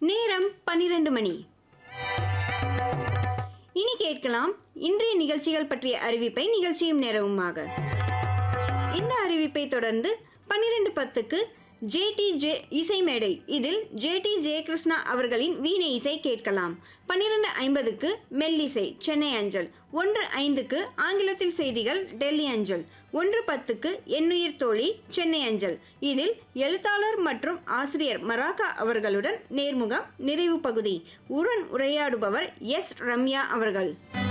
நேரம் பன்னிரண்டு மணி இனி கேட்கலாம் இன்றைய நிகழ்ச்சிகள் பற்றிய அறிவிப்பை நிகழ்ச்சியும் நேரவுமாக இந்த அறிவிப்பை தொடர்ந்து பன்னிரெண்டு பத்துக்கு ஜேடி ஜே இசை மேடை இதில் ஜேடி ஜெயகிருஷ்ணா அவர்களின் வீணை இசை கேட்கலாம் பன்னிரெண்டு ஐம்பதுக்கு மெல்லிசை சென்னை அஞ்சல் ஒன்று ஐந்துக்கு ஆங்கிலத்தில் செய்திகள் டெல்லி அஞ்சல் ஒன்று பத்துக்கு எண்ணுயிர் தோழி சென்னை அஞ்சல் இதில் எழுத்தாளர் மற்றும் ஆசிரியர் மராகா அவர்களுடன் நேர்முகம் நிறைவு பகுதி உடன் உரையாடுபவர் எஸ் ரம்யா அவர்கள்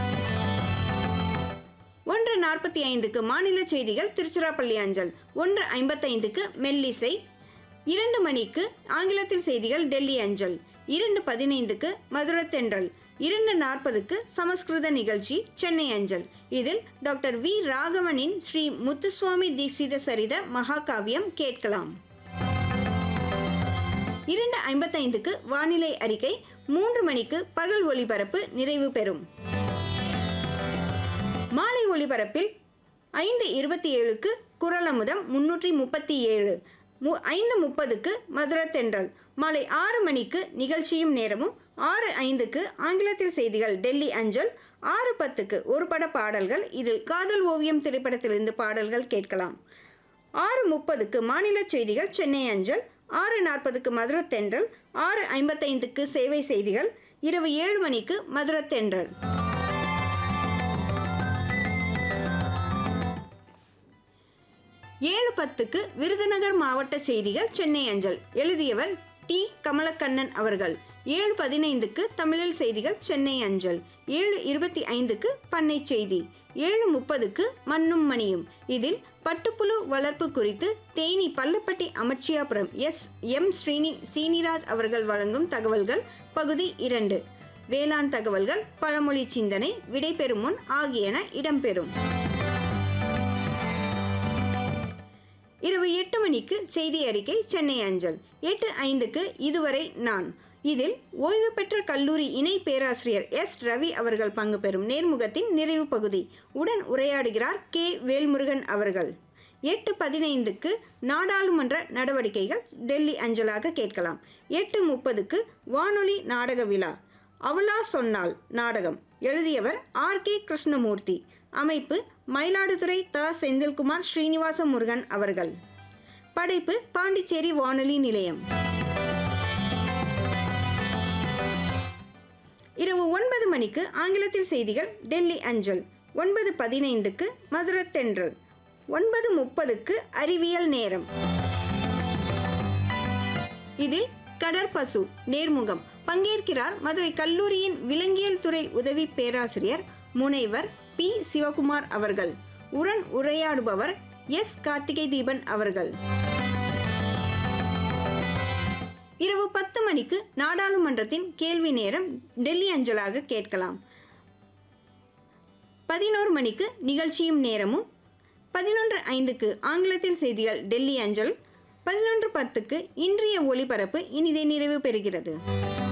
ஒன்று நாற்பத்தி ஐந்துக்கு மாநில செய்திகள் திருச்சிராப்பள்ளி அஞ்சல் ஒன்று ஐம்பத்தைந்துக்கு மெல்லிசை இரண்டு மணிக்கு ஆங்கிலத்தில் செய்திகள் டெல்லி அஞ்சல் இரண்டு பதினைந்துக்கு மதுரத்தென்றல் இரண்டு நாற்பதுக்கு சமஸ்கிருத நிகழ்ச்சி சென்னை அஞ்சல் இதில் டாக்டர் வி ராகவனின் ஸ்ரீ முத்துசுவாமி தீட்சித சரித மகாகாவியம் கேட்கலாம் இரண்டு ஐம்பத்தைந்துக்கு வானிலை அறிக்கை மூன்று மணிக்கு பகல் ஒளிபரப்பு நிறைவு பெறும் மாலை ஒளிபரப்பில் ஐந்து இருபத்தி ஏழுக்கு குரலமுதம் முன்னூற்றி முப்பத்தி ஏழு மு ஐந்து முப்பதுக்கு மதுரத்தென்றல் மாலை ஆறு மணிக்கு நிகழ்ச்சியும் நேரமும் ஆறு ஐந்துக்கு ஆங்கிலத்தில் செய்திகள் டெல்லி அஞ்சல் ஆறு பத்துக்கு ஒரு பட பாடல்கள் இதில் காதல் ஓவியம் திரைப்படத்திலிருந்து பாடல்கள் கேட்கலாம் ஆறு முப்பதுக்கு மாநில செய்திகள் சென்னை அஞ்சல் ஆறு நாற்பதுக்கு மதுரத்தென்றல் ஆறு ஐம்பத்தைந்துக்கு சேவை செய்திகள் இரவு ஏழு மணிக்கு மதுரத்தென்றல் ஏழு பத்துக்கு விருதுநகர் மாவட்ட செய்திகள் சென்னை அஞ்சல் எழுதியவர் டி கமலக்கண்ணன் அவர்கள் ஏழு பதினைந்துக்கு தமிழில் செய்திகள் சென்னை அஞ்சல் ஏழு இருபத்தி ஐந்துக்கு பண்ணை செய்தி ஏழு முப்பதுக்கு மண்ணும் மணியும் இதில் பட்டுப்புழு வளர்ப்பு குறித்து தேனி பள்ளப்பட்டி அமைச்சியாபுரம் எஸ் எம் ஸ்ரீனி சீனிராஜ் அவர்கள் வழங்கும் தகவல்கள் பகுதி இரண்டு வேளாண் தகவல்கள் பழமொழி சிந்தனை விடைபெறும் முன் ஆகியன இடம்பெறும் இரவு எட்டு மணிக்கு செய்தி அறிக்கை சென்னை அஞ்சல் எட்டு ஐந்துக்கு இதுவரை நான் இதில் ஓய்வு பெற்ற கல்லூரி இணை பேராசிரியர் எஸ் ரவி அவர்கள் பங்கு பெறும் நேர்முகத்தின் நிறைவு பகுதி உடன் உரையாடுகிறார் கே வேல்முருகன் அவர்கள் எட்டு பதினைந்துக்கு நாடாளுமன்ற நடவடிக்கைகள் டெல்லி அஞ்சலாக கேட்கலாம் எட்டு முப்பதுக்கு வானொலி நாடக விழா அவளா சொன்னால் நாடகம் எழுதியவர் ஆர் கே கிருஷ்ணமூர்த்தி அமைப்பு மயிலாடுதுறை த செந்தில்குமார் ஸ்ரீனிவாச முருகன் அவர்கள் படைப்பு பாண்டிச்சேரி வானொலி நிலையம் இரவு ஒன்பது மணிக்கு ஆங்கிலத்தில் செய்திகள் டெல்லி அஞ்சல் ஒன்பது பதினைந்துக்கு மதுரத்தென்றல் ஒன்பது முப்பதுக்கு அறிவியல் நேரம் இதில் கடற்பசு நேர்முகம் பங்கேற்கிறார் மதுரை கல்லூரியின் விலங்கியல் துறை உதவி பேராசிரியர் முனைவர் பி சிவகுமார் அவர்கள் உடன் உரையாடுபவர் எஸ் கார்த்திகை தீபன் அவர்கள் இரவு பத்து மணிக்கு நாடாளுமன்றத்தின் கேள்வி நேரம் டெல்லி அஞ்சலாக கேட்கலாம் பதினோரு மணிக்கு நிகழ்ச்சியும் நேரமும் பதினொன்று ஐந்துக்கு ஆங்கிலத்தில் செய்திகள் டெல்லி அஞ்சல் பதினொன்று பத்துக்கு இன்றைய ஒளிபரப்பு இனிதே நிறைவு பெறுகிறது